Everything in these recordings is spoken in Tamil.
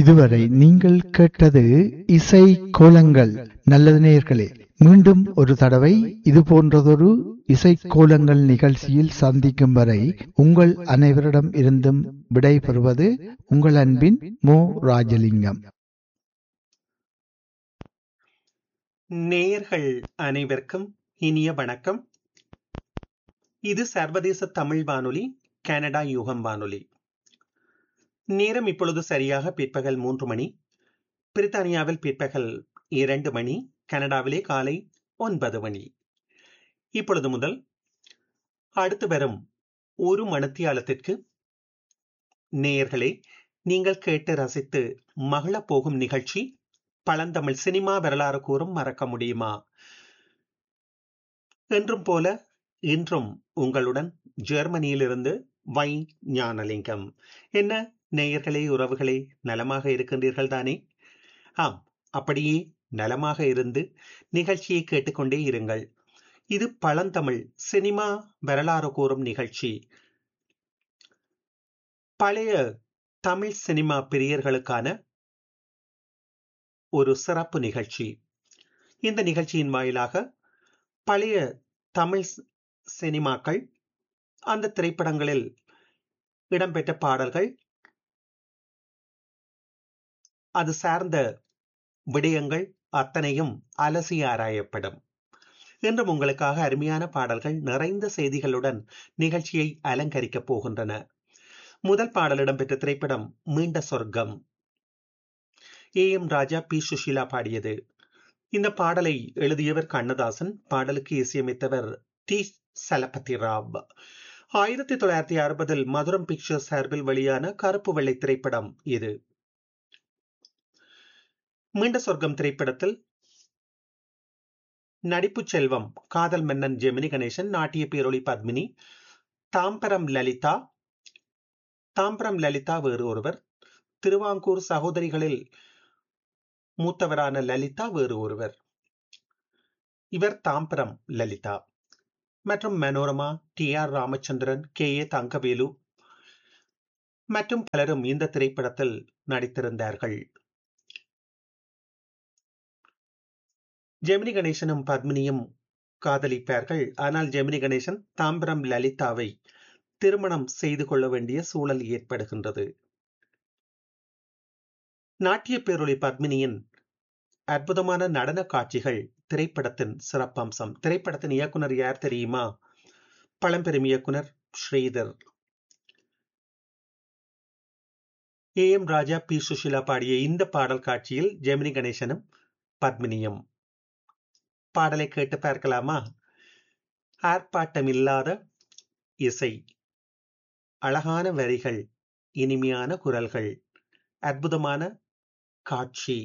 இதுவரை நீங்கள் கேட்டது இசை கோலங்கள் நல்லது நேயர்களே மீண்டும் ஒரு தடவை இது போன்றதொரு இசை கோலங்கள் நிகழ்ச்சியில் சந்திக்கும் வரை உங்கள் அனைவரிடம் இருந்தும் விடை பெறுவது உங்கள் அன்பின் மோ ராஜலிங்கம் நேயர்கள் அனைவருக்கும் இனிய வணக்கம் இது சர்வதேச தமிழ் வானொலி கனடா யூகம் வானொலி நேரம் இப்பொழுது சரியாக பிற்பகல் மூன்று மணி பிரித்தானியாவில் பிற்பகல் இரண்டு மணி கனடாவிலே காலை ஒன்பது மணி இப்பொழுது முதல் அடுத்து வரும் ஒரு மணித்தியாலத்திற்கு நேயர்களே நீங்கள் கேட்டு ரசித்து மகள போகும் நிகழ்ச்சி பழந்தமிழ் சினிமா வரலாறு கூறும் மறக்க முடியுமா என்றும் போல இன்றும் உங்களுடன் ஜெர்மனியிலிருந்து வை ஞானலிங்கம் என்ன நேயர்களே உறவுகளே நலமாக இருக்கின்றீர்கள் தானே ஆம் அப்படியே நலமாக இருந்து நிகழ்ச்சியை கேட்டுக்கொண்டே இருங்கள் இது பழந்தமிழ் சினிமா வரலாறு கூறும் நிகழ்ச்சி பழைய தமிழ் சினிமா பிரியர்களுக்கான ஒரு சிறப்பு நிகழ்ச்சி இந்த நிகழ்ச்சியின் வாயிலாக பழைய தமிழ் சினிமாக்கள் அந்த திரைப்படங்களில் இடம்பெற்ற பாடல்கள் அது சார்ந்த விடயங்கள் அத்தனையும் அலசி ஆராயப்படும் இன்றும் உங்களுக்காக அருமையான பாடல்கள் நிறைந்த செய்திகளுடன் நிகழ்ச்சியை அலங்கரிக்கப் போகின்றன முதல் பாடல் இடம்பெற்ற திரைப்படம் Meenda Sorgam A M Raja P Susheela பாடியது இந்த பாடலை எழுதியவர் கண்ணதாசன் பாடலுக்கு இசையமைத்தவர் டி சலபதி ராவ் ஆயிரத்தி தொள்ளாயிரத்தி அறுபதில் மதுரம் பிக்சர்ஸ் சார்பில் வெளியான கருப்பு வெள்ளை திரைப்படம் இது மீண்ட சொர்க்கம் திரைப்படத்தில் நடிப்பு செல்வம் காதல் மன்னன் ஜெமினி கணேசன் நாட்டிய பேரொளி பத்மினி தாம்பரம் லலிதா தாம்பரம் லலிதா வேறு ஒருவர் திருவாங்கூர் சகோதரிகளில் மூத்தவரான லலிதா வேறு ஒருவர் இவர் தாம்பரம் லலிதா மற்றும் Manorama T R Ramachandran K A Thangavelu மற்றும் பலரும் இந்த திரைப்படத்தில் நடித்திருந்தார்கள் ஜெமினி கணேசனும் பத்மினியும் காதலிப்பார்கள் ஆனால் ஜெமினி கணேசன் தாம்பரம் லலிதாவை திருமணம் செய்து கொள்ள வேண்டிய சூழல் ஏற்படுகின்றது நாட்டிய பேரொளி பத்மினியின் அற்புதமான நடன காட்சிகள் திரைப்படத்தின் சிறப்பம்சம் திரைப்படத்தின் இயக்குனர் யார் தெரியுமா பழம்பெரும் இயக்குனர் Sridhar A M Raja P Susheela பாடிய இந்த பாடல் காட்சியில் ஜெமினி கணேசனும் பத்மினியும் பாடலை கேட்டு பார்க்கலாமா ஆர்ப்பாட்டம் இல்லாத இசை அழகான வரிகள் இனிமையான குரல்கள் அற்புதமான காட்சி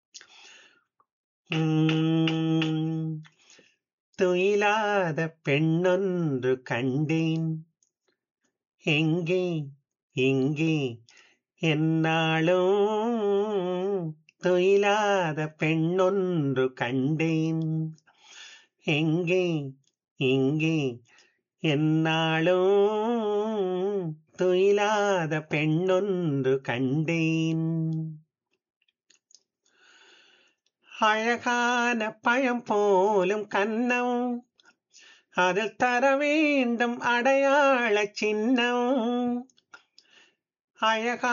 துயிலாத பெண்ணொன்று கண்டேன் எங்கே எங்கே என்னாலும் துயிலாத பெண்ணொன்று கண்டேன் எங்கே எங்கே என்னாலும் துயிலாத பெண்ணொன்று கண்டேன் அழகான பழம் போலும் கன்னம் அதில் தர வேண்டும் அடையாள சின்னம் அழகா